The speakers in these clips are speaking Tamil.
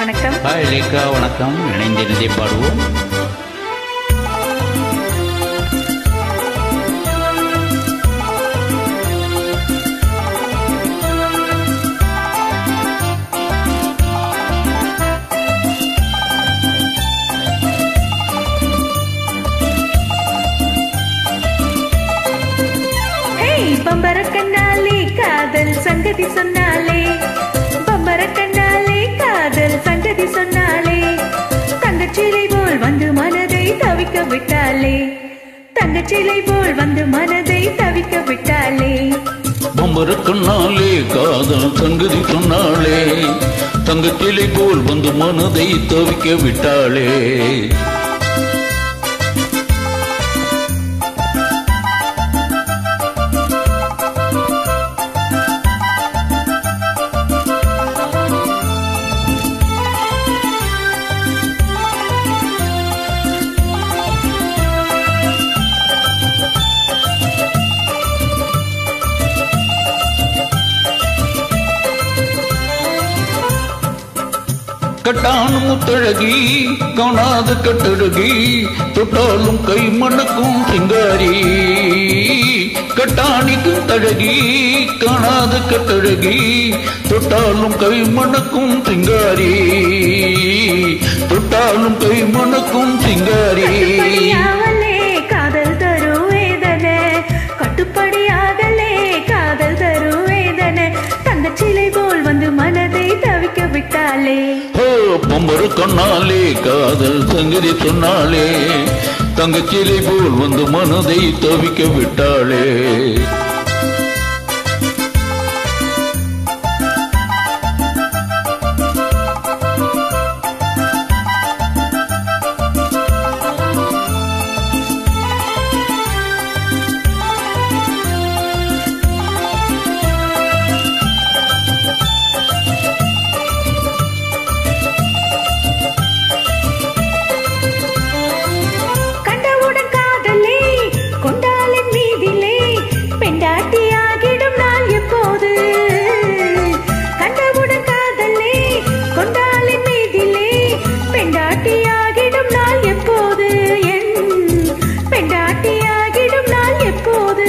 வணக்கம் ஹாய் லேக்கா வணக்கம் இணைந்திருந்தே பாடுவோம் ஹேய் பம்பர கண்ணாலே காதல் சங்கதி சொன்னாலே பம்பர கண்ணாலே காதல் சங்கதி சொன்னாலே தங்கச்சிலை போல் வந்து மனதை தவிக்க விட்டாளே தங்கச்சிலை போல் வந்து மனதை தவிக்க விட்டாளே பொம்பர கண்ணாலே காதல் சங்கதி சொன்னாளே தங்கச்சிலை போல் வந்து மனதை தவிக்க விட்டாளே கட்டான முத்தழகி காணாத கட்டழகி தொட்டாலும் கை மணக்கும் சிங்காரி கட்டாணிக்கும் தழகி காணாத கட்டழகி தொட்டாலும் கை மணக்கும் சிங்காரி தொட்டாலும் கை மணக்கும் சிங்காரி கட்டுப்படியாவலே காதல் தரும் வேதனை கட்டுப்படியாகலே காதல் தரும் வேதனை தங்கச்சிலை போல் வந்து மனதை தவிக்க விட்டாளே ஓ பொம்பரு கண்ணாலே காதல் சங்கதி சொன்னாலே தங்கச்சிலை போல் வந்து மனதை தவிக்க விட்டாளே கண்டவுடன் காதலே கொண்டாலின் மீதிலே பெண்டாட்டியாகிடும் நாள் எப்போது கண்டவுடன் காதலே கொண்டாலின் மீதிலே பெண்டாட்டியாகிடும் நாள் எப்போது என் பெண்டாட்டியாகிடும் நாள் எப்போது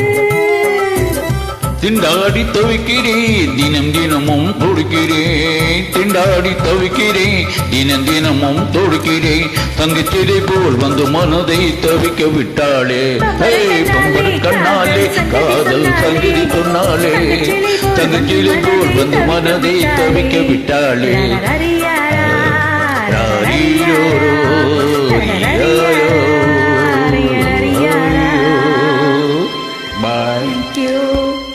திண்டாடி தவிக்கிறேன் தினம் தினமும் தொடுக்கிறேன் திண்டாடி தவிக்கிறேன் தினம் தினமும் தொடுக்கிறேன் தங்கச்சிலை போல் வந்து மனதை தவிக்க விட்டாளே ஹே பொம்பரு கண்ணாலே காதல் சங்கதி சொன்னாலே தங்கச்சிலை போல் வந்து மனதை தவிக்க விட்டாளே ராரீரோரோ, ரியாரோ, Thank Bye. you.